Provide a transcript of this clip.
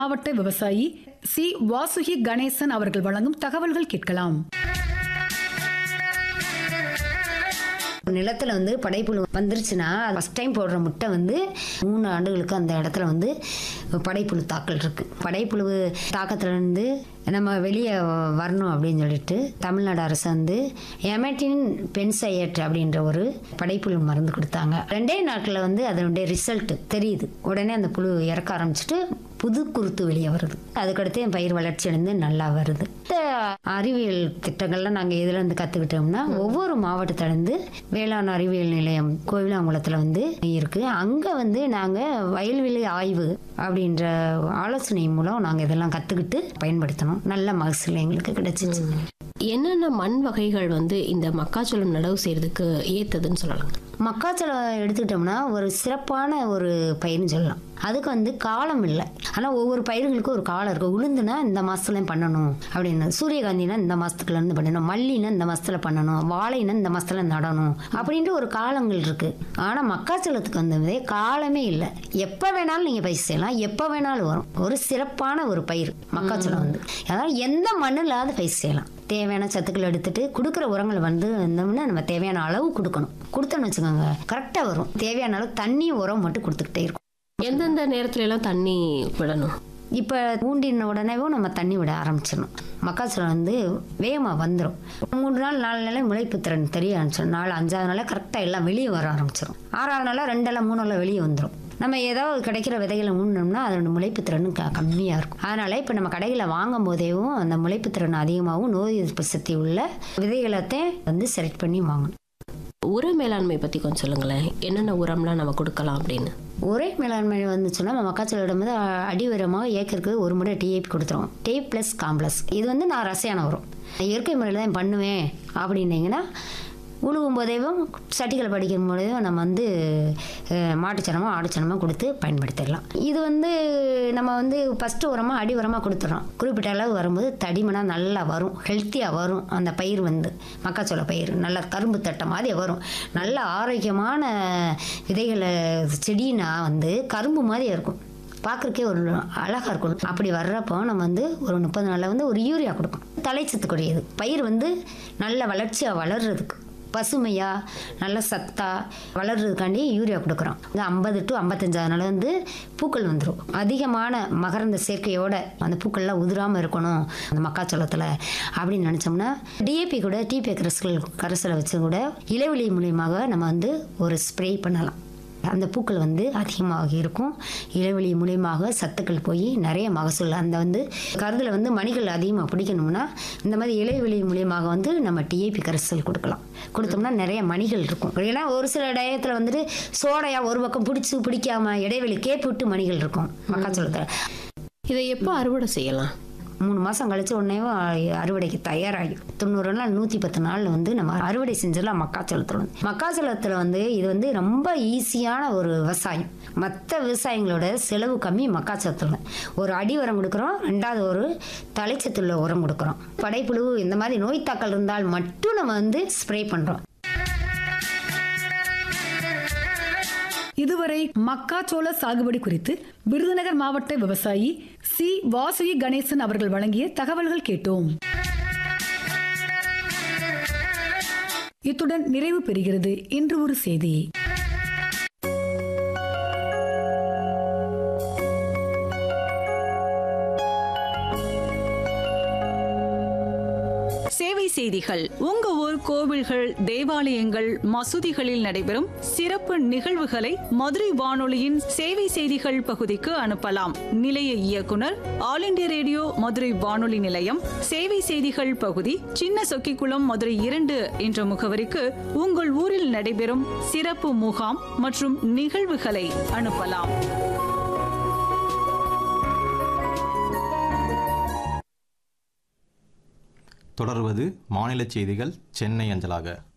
மாவட்ட விவசாயி சி வாசுகி கணேசன் அவர்கள் வழங்கும் தகவல்கள் கேட்கலாம் நிலத்துல வந்து படைப்புழு வந்துருச்சுன்னா ஃபஸ்ட் டைம் போடுற முட்டை வந்து மூணு ஆண்டுகளுக்கு அந்த இடத்துல வந்து படைப்புழு தாக்கல் இருக்கு படைப்புழு தாக்கத்துல இருந்து நம்ம வெளியே வரணும் அப்படின்னு சொல்லிட்டு தமிழ்நாடு அரசு வந்து எமட்டின் பென்சையட் அப்படின்ற ஒரு படைப்புழு மருந்து கொடுத்தாங்க ரெண்டே நாட்களில் வந்து அதனுடைய ரிசல்ட் தெரியுது உடனே அந்த புழு இறக்க ஆரம்பிச்சிட்டு புது குருத்து வெளியே வருது அதுக்கடுத்து என் பயிர் வளர்ச்சி அடைந்து நல்லா வருது இந்த அறிவியல் திட்டங்கள்லாம் நாங்கள் இதில் இருந்து கற்றுக்கிட்டோம்னா ஒவ்வொரு மாவட்டத்திலேருந்து வேளாண் அறிவியல் நிலையம் கோவிலாங்குளத்தில் வந்து இருக்கு அங்கே வந்து நாங்கள் வயல்வெளி ஆய்வு அப்படின்ற ஆலோசனை மூலம் நாங்கள் இதெல்லாம் கற்றுக்கிட்டு பயன்படுத்தினோம் நல்ல மகசூல் எங்களுக்கு கிடைச்சிச்சு என்னென்ன மண் வகைகள் வந்து இந்த மக்காச்சோளம் நடவு செய்யறதுக்கு ஏத்ததுன்னு சொல்லலாம் மக்காச்சோளம் எடுத்துக்கிட்டோம்னா ஒரு சிறப்பான ஒரு பயிர்னு சொல்லலாம் அதுக்கு வந்து காலம் இல்லை ஆனால் ஒவ்வொரு பயிர்களுக்கும் ஒரு காலம் இருக்குது உளுந்துனா இந்த மாதத்துல பண்ணணும் அப்படின்னு சூரியகாந்தினா இந்த மாதத்துக்குள்ள இருந்து பண்ணணும் மல்லினா இந்த மாதத்துல பண்ணணும் வாழைனா இந்த மாதத்துல நடணும் அப்படின்ற ஒரு காலங்கள் இருக்குது ஆனால் மக்காச்சோளத்துக்கு வந்து காலமே இல்லை எப்போ வேணாலும் நீங்கள் பயிர் செய்யலாம் எப்போ வேணாலும் வரும் ஒரு சிறப்பான ஒரு பயிர் மக்காச்சோளம் வந்து அதாவது எந்த மண்ணில்லாத பயிர் செய்யலாம் தேவையான சத்துக்கள் எடுத்துட்டு கொடுக்குற உரங்கள் வந்து இருந்தோம்னா நம்ம தேவையான அளவு கொடுக்கணும் கொடுத்தோன்னு வச்சுக்கோங்க கரெக்டாக வரும் தேவையான அளவு தண்ணி உரம் மட்டும் கொடுத்துக்கிட்டே இருக்கும் எந்தெந்த நேரத்துல எல்லாம் தண்ணி விடணும் இப்போ ஊண்டின உடனேவும் நம்ம தண்ணி விட ஆரம்பிச்சிடணும் மக்காச்சோளம் வந்து வேகமாக வந்துடும் மூணு நாள் நாலு நாளே முளைப்பு திறன் தெரிய ஆரம்பிச்சிடும் நாலு அஞ்சாவது நாளே கரெக்டாக எல்லாம் வெளியே வர ஆரம்பிச்சிடும் ஆறாவது நாளாக ரெண்டெல்லாம் மூணெல்லாம் வெளியே வந்துடும் நம்ம ஏதாவது கிடைக்கிற விதைகளை ஊனோம்னா அதோட முளைப்பு திறன் க கம்மியாக இருக்கும் அதனால் இப்போ நம்ம கடைகளில் வாங்கும் போதேவும் அந்த முளைப்பு திறன் அதிகமாகவும் நோய் எதிர்ப்பு சக்தி உள்ள விதைகளத்தையும் வந்து செலக்ட் பண்ணி வாங்கணும் உர மேலாண்மை பத்தி கொஞ்சம் சொல்லுங்களேன் என்னென்ன உரம்லாம் நம்ம கொடுக்கலாம் அப்படின்னு ஒரே மேலாண்மை வந்துச்சுன்னா நம்ம மக்காச்சோளம் வந்து அடி உரமாக ஏக்கருக்கு ஒரு முறை டிஏபி கொடுத்துருவோம் டி ப்ளஸ் காம்ப்ளஸ் இது வந்து நான் ரசாயன உரம் இயற்கை முறையில் தான் பண்ணுவேன் அப்படின்னீங்கன்னா உழுவும் போதேவும் சட்டிகள் படிக்கும் போதேவும் நம்ம வந்து அஹ், மாட்டுச்சனமோ ஆடுச்சனமோ கொடுத்து பயன்படுத்திடலாம் இது வந்து நம்ம வந்து ஃபஸ்ட்டு உரமாக அடி உரமாக கொடுத்துட்றோம் குறிப்பிட்ட அளவு வரும்போது தடிமனாக நல்லா வரும் ஹெல்த்தியாக வரும் அந்த பயிர் வந்து மக்காச்சோள பயிர் நல்லா கரும்பு தட்டை மாதிரி வரும் நல்ல ஆரோக்கியமான விதைகளை செடினா வந்து கரும்பு மாதிரி இருக்கும் பார்க்குறக்கே ஒரு அழகாக இருக்கும் அப்படி வர்றப்போ நம்ம வந்து ஒரு முப்பது நாளில் வந்து ஒரு யூரியா கொடுக்கணும் தலைச்சத்துக்குரியது பயிர் வந்து நல்ல வளர்ச்சியாக வளர்றதுக்கு பசுமையாக நல்ல சத்தா வளர்றதுக்காண்டி யூரியா கொடுக்குறோம் இந்த ஐம்பது டு ஐம்பத்தஞ்சாவது நாள் வந்து பூக்கள் வந்துடும் அதிகமான மகரந்த சேர்க்கையோட அந்த பூக்கள்லாம் உதிராமல் இருக்கணும் அந்த மக்காச்சோளத்தில் அப்படின்னு நினச்சோம்னா டிஏபி கூட டிபி கரைசல் கரைசலை வச்சு கூட இலைவெளி மூலியமாக நம்ம வந்து ஒரு ஸ்ப்ரே பண்ணலாம் அந்த பூக்கள் வந்து அதிகமாக இருக்கும் இடைவெளி மூலியமாக சத்துக்கள் போய் நிறைய மகசூல் அந்த வந்து கருதில் வந்து மணிகள் அதிகமாக பிடிக்கணும்னா இந்த மாதிரி இலைவெளி மூலியமாக வந்து நம்ம டிஏபி கரைசல் கொடுக்கலாம் கொடுத்தோம்னா நிறைய மணிகள் இருக்கும் ஏன்னா ஒரு சில டயத்தில் வந்துட்டு சோடையா ஒரு பக்கம் பிடிச்சி பிடிக்காம இடைவெளி கேப்பு விட்டு மணிகள் இருக்கும் மக்காச்சோளத்தில் இதை எப்போ அறுவடை செய்யலாம் மூணு மாதம் கழிச்சு உடனே அறுவடைக்கு தயாராகி தொண்ணூறு நாள் நூற்றி பத்து நாள் வந்து நம்ம அறுவடை செஞ்சிடலாம் மக்காச்சோளத்தில் வந்து மக்காச்சோளத்தில் வந்து இது வந்து ரொம்ப ஈஸியான ஒரு விவசாயம் மற்ற விவசாயங்களோட செலவு கம்மி மக்காச்சோளத்தில் ஒரு அடி உரம் கொடுக்குறோம் ரெண்டாவது ஒரு தலைச்சத்துள்ள உரம் கொடுக்குறோம் படைப்புழு இந்த மாதிரி நோய் தாக்கல் இருந்தால் மட்டும் நம்ம வந்து ஸ்ப்ரே பண்ணுறோம் இதுவரை மக்காச்சோள சாகுபடி குறித்து விருதுநகர் மாவட்ட விவசாயி சி வாசுகி கணேசன் அவர்கள் வழங்கிய தகவல்கள் கேட்டோம் இத்துடன் நிறைவு பெறுகிறது இன்று ஒரு செய்தி சேவை செய்திகள் உங்க ஊர் கோவில்கள் தேவாலயங்கள் மசூதிகளில் நடைபெறும் சிறப்பு நிகழ்வுகளை மதுரை வானொலியின் சேவை செய்திகள் பகுதிக்கு அனுப்பலாம் நிலைய இயக்குனர் ஆல் இண்டியா ரேடியோ மதுரை வானொலி நிலையம் சேவை செய்திகள் பகுதி சின்ன சொக்கிக்குளம் மதுரை இரண்டு என்ற முகவரிக்கு உங்கள் ஊரில் நடைபெறும் சிறப்பு முகாம் மற்றும் நிகழ்வுகளை அனுப்பலாம் தொடர்வது மாநில செய்திகள் சென்னை அஞ்சலாக